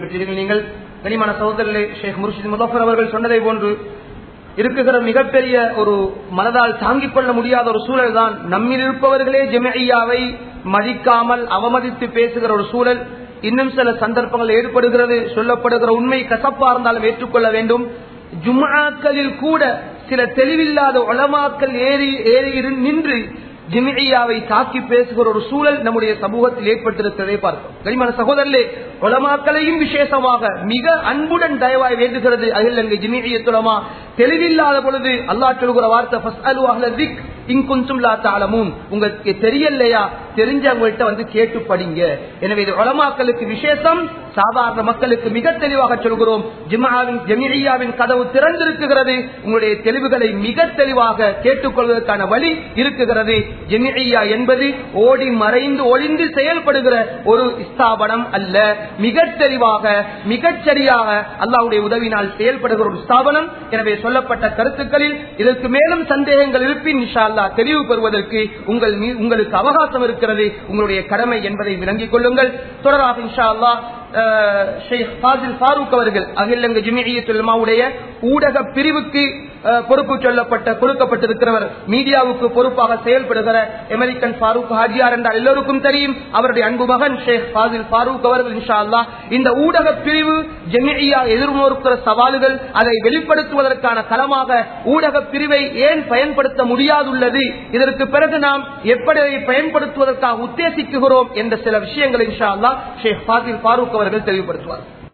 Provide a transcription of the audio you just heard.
பெற்றீர்கள் நீங்கள் கனிமான சகோதரர்களே ஷேக் முர்ஷித் முதஃபர் அவர்கள் சொன்னதை போன்று இருக்குகிற மிகப்பெரிய ஒரு மனதால் தாங்கிக் கொள்ள முடியாத ஒரு சூழல் தான் நம்மில் இருப்பவர்களே ஜெமையாவை மதிக்காமல் அவமதித்து பேசுகிற ஒரு சூழல் இன்னும் சில சந்தர்ப்பங்கள் ஏற்படுகிறது சொல்லப்படுகிற உண்மை கசப்பா இருந்தாலும் ஏற்றுக்கொள்ள வேண்டும் ஜும்ஆக்களில் கூட சில தெளிவில்லாத உளமாக்கல் ஏறி ஏறி இரு- நின்று ஜிமியாவை தாக்கி பேசுகிற ஒரு சூழல் நம்முடைய சமூகத்தில் ஏற்பட்டிருக்கிறதை பார்க்கிறோம் கனிமான சகோதரர்களே உலமாக்களையும் விசேஷமாக மிக அன்புடன் தயவாய் வேண்டுகிறது அகில் அங்கு ஜிமியத்துலமா தெளிவில்லாத பொழுது அல்லாஹ் சொல்கிற வார்த்தை "ஃபஸ்அலு அஹ்ல திக் இன் குன்தும் லா தஅலமூன்." உங்களுக்கு தெரியலையா தெரிஞ்சவங்கள்ட்ட வந்து கேட்டு படிங்க எனவே இது உலமாக்களுக்கு விசேஷம் சாதாரண மக்களுக்கு மிக தெளிவாக சொல்கிறோம் ஜிமாவின் ஜெமியாவின் கதவு திறந்திருக்குகிறது உங்களுடைய தெளிவுகளை மிக தெளிவாக கேட்டுக்கொள்வதற்கான வழி இருக்குகிறது ஜெமியா என்பது ஓடி மறைந்து ஒளிந்து செயல்படுகிற ஒரு ஸ்தாபனம் அல்ல மிக தெளிவாக மிகச் சரியாக அல்லாஹ்வுடைய உதவினால் செயல்படுகிற ஒரு ஸ்தாபனம் எனவே சொல்லப்பட்ட கருத்துக்களில் இதற்கு மேலும் சந்தேகங்கள் இருப்பின் இன்ஷா அல்லாஹ் தெளிவு பெறுவதற்கு உங்கள் மீ- உங்களுக்கு அவகாசம் இருக்கிறது உங்களுடைய கடமை என்பதை விளங்கிக் கொள்ளுங்கள் தொடராக இன்ஷா அல்லாஹ் அஹ், ஷேக் ஃபாசில் ஃபாரூக் அவர்கள் அகிலங்க ஜிமியத்துலமாவுடைய ஊடக பிரிவுக்கு அஹ், பொறுப்பு சொல்லப்பட்ட கொடுக்கப்பட்டிருக்கிறவர் மீடியாவுக்கு பொறுப்பாக செயல்படுகிற அமெரிக்கன் ஃபாரூக் ஹாஜியார் என்றால் எல்லோருக்கும் தெரியும் அவருடைய அன்பு மகன் ஷேக் ஃபாசில் ஃபாரூக் அவர்கள் இன்ஷா அல்லாஹ் இந்த ஊடக பிரிவு ஜெமியா எதிர்நோக்கிற சவால்கள் அதை வெளிப்படுத்துவதற்கான களமாக ஊடக பிரிவை ஏன் பயன்படுத்த முடியாதுள்ளது இதற்கு பிறகு நாம் எப்படி அதை பயன்படுத்துவதற்காக உத்தேசிக்குகிறோம் என்ற சில விஷயங்கள் இன்ஷா அல்லாஹ் ஷேக் ஃபாசில் ஃபாரூக் அவர்கள் தெளிவுபடுத்துவார்